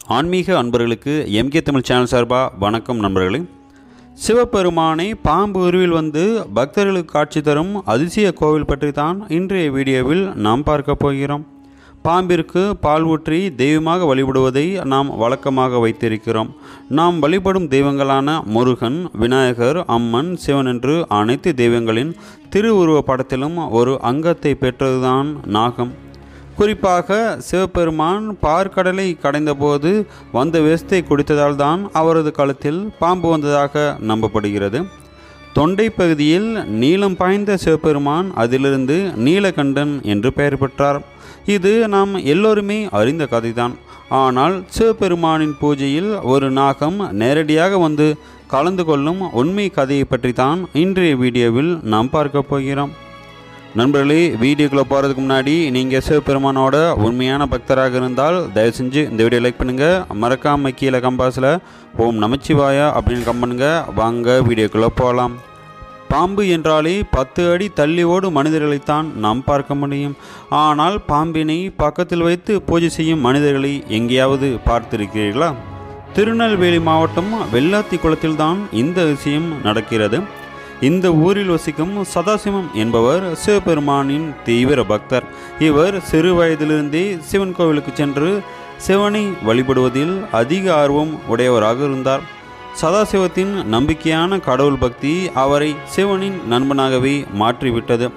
ஆன்மீக அன்பர்களுக்கு MK Tamil channel சார்பாக வணக்கம் நண்பர்களே சிவபெருமானை பாம்பு உருவில் வந்து பக்தர்களுக்கு காட்சி தரும் அதிசய கோவில் பற்றி தான் இன்றைய வீடியோவில் நாம் பார்க்க போகிறோம் பாம்பிற்கு பால் ஊற்றி தெய்வமாக வழிபடுவதை நாம் வழக்கமாக வைத்திருக்கிறோம் நாம் வழிபடும் தெய்வங்களான முருகன் விநாயகர் அம்மன் சிவன் என்று அனைத்து தெய்வங்களின் திருவுருவ படத்திலும் ஒரு அங்கத்தை பெற்றதுதான் நாகம் குறிப்பாக சிவபெருமான் பார்க்கடலை கடைந்தபோது வந்த வேஸ்தை குடித்ததால் தான் அவரது கழுத்தில் பாம்பு வந்ததாக நம்பப்படுகிறது தொண்டை பகுதியில் நீளம் பாய்ந்த சிவபெருமான் அதிலிருந்து நீலகண்டன் என்று பெயர் பெற்றார் இது நாம் எல்லோருமே அறிந்த கதைதான் ஆனால் சிவபெருமானின் பூஜையில் ஒரு நாகம் நேரடியாக வந்து கலந்து கொள்ளும் உண்மை கதையை பற்றி தான் இன்றைய வீடியோவில் நாம் பார்க்க போகிறோம் நண்பர்களே வீடியோக்குள்ளே போகிறதுக்கு முன்னாடி நீங்கள் சிவபெருமானோட உண்மையான பக்தராக இருந்தால் தயவு செஞ்சு இந்த வீடியோ லைக் பண்ணுங்கள் மறக்காம கீழே கம்பாஸில் ஓம் நமச்சிவாயா அப்படின்னு கம் பண்ணுங்க வாங்க வீடியோக்குள்ளே போகலாம் பாம்பு என்றாலே பத்து அடி தள்ளி ஓடும் மனிதர்களைத்தான் நாம் பார்க்க முடியும் ஆனால் பாம்பினை பக்கத்தில் வைத்து பூஜை செய்யும் மனிதர்களை எங்கேயாவது பார்த்திருக்கிறீர்களா திருநெல்வேலி மாவட்டம் வெள்ளாத்தி குளத்தில்தான் இந்த விஷயம் நடக்கிறது இந்த ஊரில் வசிக்கும் சதாசிவம் என்பவர் சிவபெருமானின் தீவிர பக்தர் இவர் சிறு வயதிலிருந்தே சிவன் கோவிலுக்கு சென்று சிவனை வழிபடுவதில் அதிக ஆர்வம் உடையவராக இருந்தார் சதாசிவத்தின் நம்பிக்கையான கடவுள் பக்தி அவரை சிவனின் நண்பனாகவே மாற்றிவிட்டது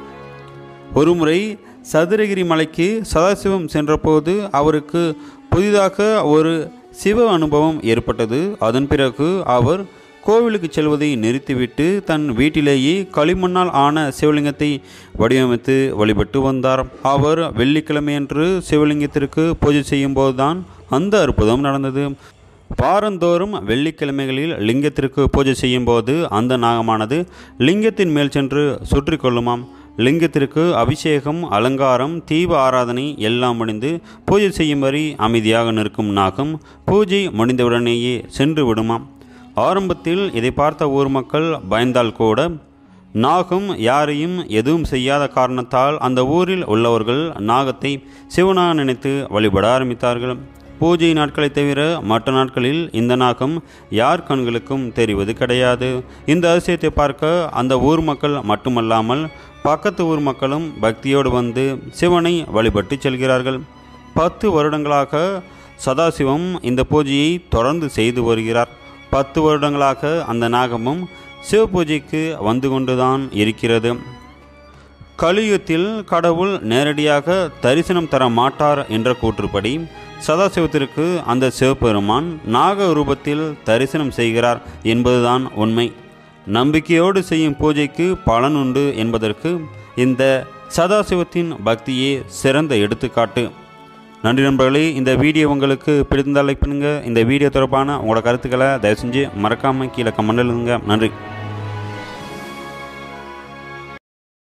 ஒருமுறை சதுரகிரி மலைக்கு சதாசிவம் சென்றபோது அவருக்கு புதிதாக ஒரு சிவ அனுபவம் ஏற்பட்டது அதன் பிறகு அவர் கோவிலுக்கு செல்வதை நிறுத்திவிட்டு தன் வீட்டிலேயே களிமண்ணால் ஆன சிவலிங்கத்தை வடிவமைத்து வழிபட்டு வந்தார் அவர் வெள்ளிக்கிழமையன்று சிவலிங்கத்திற்கு பூஜை செய்யும்போதுதான் அந்த அற்புதம் நடந்தது வாரந்தோறும் வெள்ளிக்கிழமைகளில் லிங்கத்திற்கு பூஜை செய்யும்போது அந்த நாகமானது லிங்கத்தின் மேல் சென்று சுற்றி கொள்ளுமாம் லிங்கத்திற்கு அபிஷேகம் அலங்காரம் தீப ஆராதனை எல்லாம் முடிந்து பூஜை செய்யும் வரை அமைதியாக நிற்கும் நாகம் பூஜை முடிந்தவுடனேயே சென்று விடுமாம் ஆரம்பத்தில் இதை பார்த்த ஊர் மக்கள் பயந்தால் கூட நாகம் யாரையும் எதுவும் செய்யாத காரணத்தால் அந்த ஊரில் உள்ளவர்கள் நாகத்தை சிவனாக நினைத்து வழிபட ஆரம்பித்தார்கள் பூஜை நாட்களை தவிர மற்ற நாட்களில் இந்த நாகம் யார் கண்களுக்கும் தெரிவது கிடையாது இந்த அதிசயத்தை பார்க்க அந்த ஊர் மக்கள் மட்டுமல்லாமல் பக்கத்து ஊர் மக்களும் பக்தியோடு வந்து சிவனை வழிபட்டு செல்கிறார்கள் பத்து வருடங்களாக சதாசிவம் இந்த பூஜையை தொடர்ந்து செய்து வருகிறார் பத்து வருடங்களாக அந்த நாகமும் சிவ பூஜைக்கு வந்து கொண்டுதான் இருக்கிறது கலியுகத்தில் கடவுள் நேரடியாக தரிசனம் தர மாட்டார் என்ற கூற்றுப்படி சதாசிவத்திற்கு அந்த சிவபெருமான் நாக ரூபத்தில் தரிசனம் செய்கிறார் என்பதுதான் உண்மை நம்பிக்கையோடு செய்யும் பூஜைக்கு பலன் உண்டு என்பதற்கு இந்த சதாசிவத்தின் பக்தியே சிறந்த எடுத்துக்காட்டு நன்றி நண்பர்களே இந்த வீடியோ உங்களுக்கு பிடித்திருந்தால் லைக் பண்ணுங்கள் இந்த வீடியோ தொடர்பான உங்களோட கருத்துக்களை தயவு செஞ்சு மறக்காமல் கீழே கமெண்ட் எழுதுங்க நன்றி